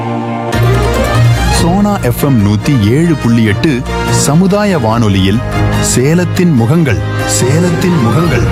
Sona FM நூத்தி ஏழு புள்ளி எட்டு சமுதாய வானொலியில் சேலத்தின் முகங்கள் சேலத்தின் முகங்கள்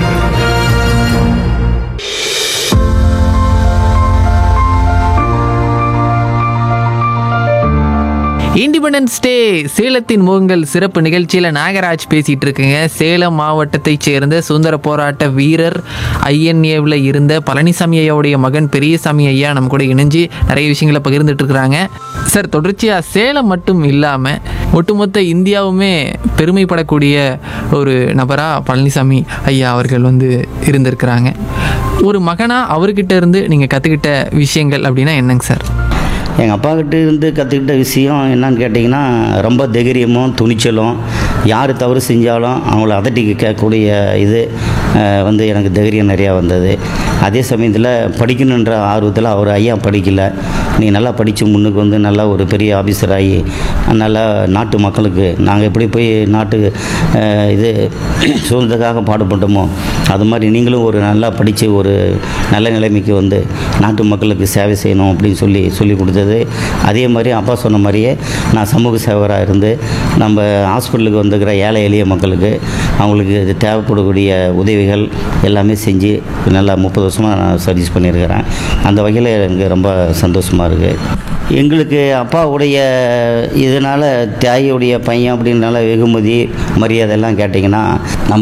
இண்டிபெண்டன்ஸ் டே சேலத்தின் முகங்கள் சிறப்பு நிகழ்ச்சியில் நாகராஜ் பேசிகிட்டு இருக்குங்க சேலம் மாவட்டத்தைச் சேர்ந்த சுதந்திர போராட்ட வீரர் ஐஎன்ஏவில் இருந்த பழனிசாமி ஐயாவுடைய மகன் பெரியசாமி ஐயா நம்ம கூட இணைஞ்சு நிறைய விஷயங்களை பகிர்ந்துட்டு இருக்கிறாங்க சார் தொடர்ச்சியாக சேலம் மட்டும் இல்லாமல் ஒட்டுமொத்த இந்தியாவுமே பெருமைப்படக்கூடிய ஒரு நபராக பழனிசாமி ஐயா அவர்கள் வந்து இருந்திருக்கிறாங்க ஒரு மகனாக அவர்கிட்ட இருந்து நீங்கள் கற்றுக்கிட்ட விஷயங்கள் அப்படின்னா என்னங்க சார் எங்கள் அப்பா கிட்ட இருந்து கற்றுக்கிட்ட விஷயம் என்னன்னு கேட்டிங்கன்னா ரொம்ப தைரியமும் துணிச்சலும் யார் தவறு செஞ்சாலும் அவங்கள அதட்டி கேட்கக்கூடிய இது அஹ், வந்து எனக்கு தைரியம் நிறையா வந்தது அதே சமயத்தில் படிக்கணுன்ற ஆர்வத்தில் அவர் ஐயா படிக்கல நீ நல்லா படித்து முன்னுக்கு வந்து நல்லா ஒரு பெரிய ஆஃபீஸர் ஆகி நல்லா நாட்டு மக்களுக்கு நாங்கள் எப்படி போய் நாட்டு அஹ், இது சுதந்திரத்துக்காக பாடுபட்டோமோ அது மாதிரி நீங்களும் ஒரு நல்லா படித்து ஒரு நல்ல நிலைமைக்கு வந்து நாட்டு மக்களுக்கு சேவை செய்யணும் அப்படின்னு சொல்லி சொல்லி கொடுத்தது அதே மாதிரி அப்பா சொன்ன மாதிரியே நான் சமூக சேவராக இருந்து நம்ம ஹாஸ்பிட்டலுக்கு வந்துக்கிற ஏழை எளிய மக்களுக்கு அவங்களுக்கு இது தேவைப்படக்கூடிய உதவிகள் எல்லாமே செஞ்சு நல்லா முப்பது வருஷமாக நான் சர்வீஸ் பண்ணியிருக்கிறேன் அந்த வகையில் எனக்கு ரொம்ப சந்தோஷமாக இருக்குது எங்களுக்கு அப்பாவுடைய இதனால் தியாகியுடைய பையன் அப்படின்னால வெகுமதி மரியாதை எல்லாம் கேட்டிங்கன்னா நம்ம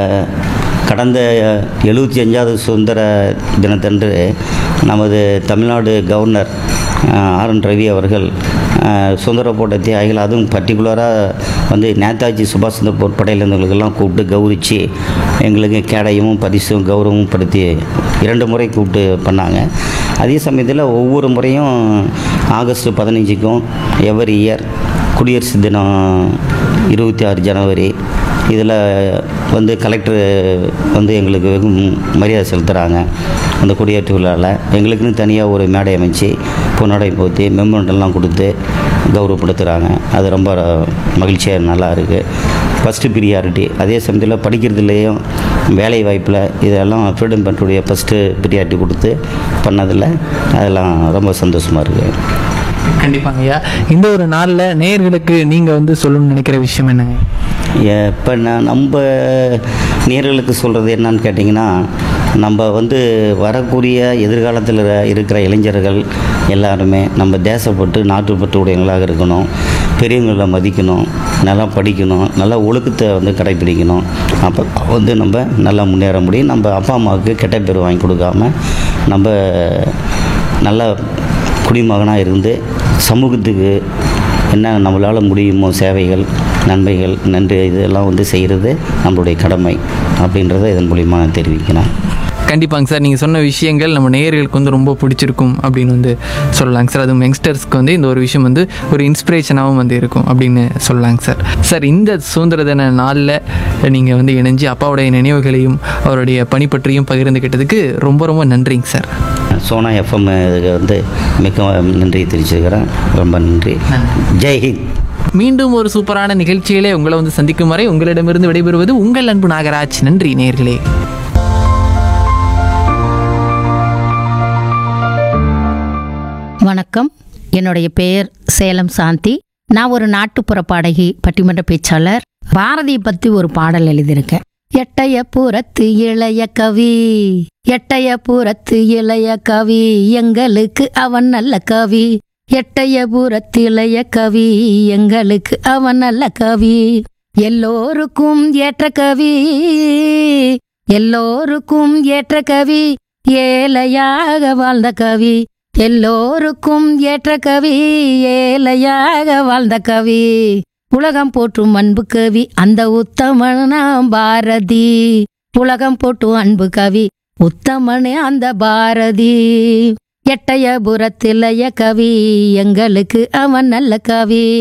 கடந்த எழுபத்தி அஞ்சாவது சுதந்திர தினத்தன்று நமது Tamil Nadu governor R N Ravi அவர்கள் அஹ், சுதந்திர போட்ட தியாகிகள் அதுவும் பர்டிகுலராக வந்து நேதாஜி சுபாஷ் சந்திர போர் படையில் இருந்தவங்களுக்கெல்லாம் கூப்பிட்டு கௌரித்து எங்களுக்கு கேடயமும் பரிசும் கௌரவமும் படுத்தி இரண்டு முறை கூப்பிட்டு பண்ணாங்க அதே சமயத்தில் ஒவ்வொரு முறையும் ஆகஸ்ட் பதினஞ்சுக்கும் எவரி இயர் குடியரசு தினம் இருபத்தி ஆறு ஜனவரி இதில் வந்து கலெக்டர் வந்து எங்களுக்கு வெகு மரியாதை செலுத்துகிறாங்க அந்த குடியேற்ற விழாவில் எங்களுக்குன்னு தனியாக ஒரு மேடை அமைச்சு பொன்னடை போத்தி மெமோண்டெல்லாம் கொடுத்து கௌரவப்படுத்துகிறாங்க அது ரொம்ப மகிழ்ச்சியாக நல்லா இருக்குது ஃபஸ்ட்டு ப்ரியாரிட்டி அதே சமயத்தில் படிக்கிறதுலேயும் வேலை வாய்ப்பில் இதெல்லாம் ஃப்ரீடம் பண்றதுடைய ஃபஸ்ட்டு ப்ரியாரிட்டி கொடுத்து பண்ணதில் அதெல்லாம் ரொம்ப சந்தோஷமாக இருக்குது கண்டிப்பாங்க ஐயா இந்த ஒரு நாளில் நேயர்களுக்கு நீங்கள் வந்து சொல்லணும்னு நினைக்கிற விஷயம் என்னங்க இப்போ நான் நம்ம நேர்களுக்கு சொல்கிறது என்னன்னு கேட்டிங்கன்னா நம்ம வந்து வரக்கூடிய எதிர்காலத்தில் இருக்கிற இளைஞர்கள் எல்லாருமே நம்ம தேசப்பட்டு நாட்டுப்பட்டு உடையவங்களாக இருக்கணும் பெரியவங்களை மதிக்கணும் நல்லா படிக்கணும் நல்லா ஒழுக்கத்தை வந்து கடைப்பிடிக்கணும் அப்போ வந்து நம்ம நல்லா முன்னேற முடியும் நம்ம அப்பா அம்மாவுக்கு கெட்ட பேர் வாங்கி கொடுக்காம நம்ம நல்ல குடிமகனாக இருந்து சமூகத்துக்கு என்ன நம்மளால் முடியுமோ சேவைகள் நன்மைகள் நன்றி இதெல்லாம் வந்து செய்கிறது நம்மளுடைய கடமை அப்படின்றத இதன் மூலிமா நான் தெரிவிக்கிறேன் கண்டிப்பாங்க சார் நீங்கள் சொன்ன விஷயங்கள் நம்ம நேயர்களுக்கு வந்து ரொம்ப பிடிச்சிருக்கும் அப்படின்னு வந்து சொல்லலாங்க சார் அதுவும் யங்ஸ்டர்ஸ்க்கு வந்து இந்த ஒரு விஷயம் வந்து ஒரு இன்ஸ்பிரேஷனாகவும் வந்து இருக்கும் அப்படின்னு சொல்லலாங்க சார் சார் இந்த சுதந்திர தின நாளில் நீங்கள் வந்து இணைஞ்சு அப்பாவுடைய நினைவுகளையும் அவருடைய பணி பற்றியும் பகிர்ந்துக்கிட்டதுக்கு ரொம்ப ரொம்ப நன்றிங்க சார் சோனா எஃப்எம் இதுக்கு வந்து மிக்க நன்றி தெரிவிச்சிருக்கிறேன் ரொம்ப நன்றி ஜெய்ஹிந்த் மீண்டும் ஒரு சூப்பரான நிகழ்ச்சியிலே உங்களை வந்து சந்திக்கும் வரை உங்களிடமிருந்து விடைபெறுவது உங்கள் அன்பு நாகராஜ் நன்றி நேயர்களே வணக்கம் என்னுடைய பெயர் சேலம் சாந்தி நான் ஒரு நாட்டுப்புற பாடகி பட்டிமன்ற பேச்சாளர் பாரதியை பத்தி ஒரு பாடல் எழுதியிருக்கேன் எட்டய புறத்து இளைய கவி எட்டய புறத்து இளைய கவி எங்களுக்கு அவன் நல்ல கவி எட்டய புறத்து இளைய கவி எங்களுக்கு அவன் நல்ல கவி எல்லோருக்கும் ஏற்ற கவி எல்லோருக்கும் ஏற்ற கவி ஏழையாக வாழ்ந்த கவி எல்லோருக்கும் ஏற்ற கவி ஏழையாக வாழ்ந்த கவி உலகம் போற்றும் அன்பு கவி அந்த உத்தமனாம் பாரதி உலகம் போற்றும் அன்பு கவி உத்தமனே அந்த பாரதி எட்டய புறத்திலைய கவி எங்களுக்கு அவன் நல்ல கவி